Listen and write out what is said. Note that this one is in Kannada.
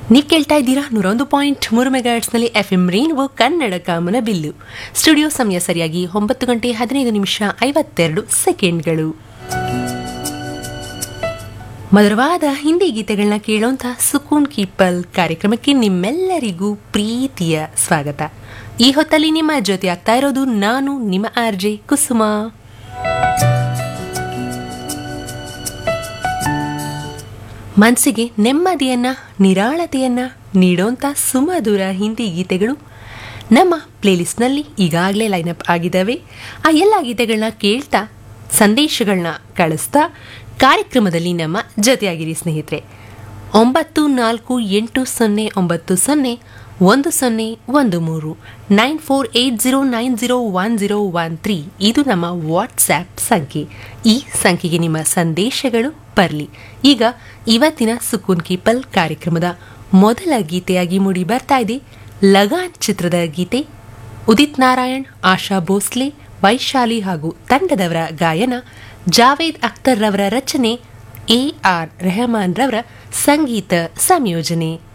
ನೀವು ಕೇಳ್ತಾ ಇದ್ದೀರಾ ನೂರೊಂದು ಪಾಯಿಂಟ್ ಮೂರು ಮೆಗಾಟ್ಸ್ನಲ್ಲಿ ಎಫ್ ಎಂ ರೇನ್ವೋ ಕನ್ನಡ ಕಾಮನ ಬಿಲ್ಲು ಸ್ಟುಡಿಯೋ ಸಮಯ ಸರಿಯಾಗಿ ಒಂಬತ್ತು ಗಂಟೆ ಹದಿನೈದು ನಿಮಿಷ ಐವತ್ತೆರಡು ಸೆಕೆಂಡ್ಗಳು ಮಧುರವಾದ ಹಿಂದಿ ಗೀತೆಗಳನ್ನ ಕೇಳೋಂಥ ಸುಕೂನ್ ಕೀಪಲ್ ಕಾರ್ಯಕ್ರಮಕ್ಕೆ ನಿಮ್ಮೆಲ್ಲರಿಗೂ ಪ್ರೀತಿಯ ಸ್ವಾಗತ ಈ ಹೊತ್ತಲ್ಲಿ ನಿಮ್ಮ ಜೊತೆ ಆಗ್ತಾ ಇರೋದು ನಾನು ನಿಮ್ಮ ಆರ್ ಜೆ ಕುಸುಮ ಮನಸ್ಸಿಗೆ ನೆಮ್ಮದಿಯನ್ನ ನಿರಾಳತೆಯನ್ನ ನೀಡೋಂಥ ಸುಮಧುರ ಹಿಂದಿ ಗೀತೆಗಳು ನಮ್ಮ ಪ್ಲೇಲಿಸ್ಟ್ನಲ್ಲಿ ಈಗಾಗಲೇ ಲೈನಪ್ ಆಗಿದ್ದಾವೆ ಆ ಎಲ್ಲ ಗೀತೆಗಳನ್ನ ಕೇಳ್ತಾ ಸಂದೇಶಗಳನ್ನ ಕಳಿಸ್ತಾ ಕಾರ್ಯಕ್ರಮದಲ್ಲಿ ನಮ್ಮ ಜೊತೆಯಾಗಿರಿ ಸ್ನೇಹಿತರೆ ಒಂಬತ್ತು ನಾಲ್ಕು ಎಂಟು ಸೊನ್ನೆ ಒಂಬತ್ತು ಸೊನ್ನೆ ಒಂದು ಸೊನ್ನೆ ಒಂದು ಮೂರು nine four eight zero nine zero one zero one three ಇದು ನಮ್ಮ ವಾಟ್ಸ್ಆ್ಯಪ್ ಸಂಖ್ಯೆ ಈ ಸಂಖ್ಯೆಗೆ ನಿಮ್ಮ ಸಂದೇಶಗಳು ಬರಲಿ ಈಗ ಇವತ್ತಿನ ಸುಕೂನ್ ಕೀಪಲ್ ಕಾರ್ಯಕ್ರಮದ ಮೊದಲ ಗೀತೆಯಾಗಿ ಮೂಡಿ ಬರ್ತಾ ಇದೆ ಲಗಾನ್ ಚಿತ್ರದ ಗೀತೆ ಉದಿತ್ ನಾರಾಯಣ್ ಆಶಾ ಭೋಸ್ಲೆ ವೈಶಾಲಿ ಹಾಗೂ ತಂಡದವರ ಗಾಯನ ಜಾವೇದ್ ಅಖ್ತರ್ ರವರ ರಚನೆ ಎ ಆರ್ ರೆಹಮಾನ್ ರವರ ಸಂಗೀತ ಸಂಯೋಜನೆ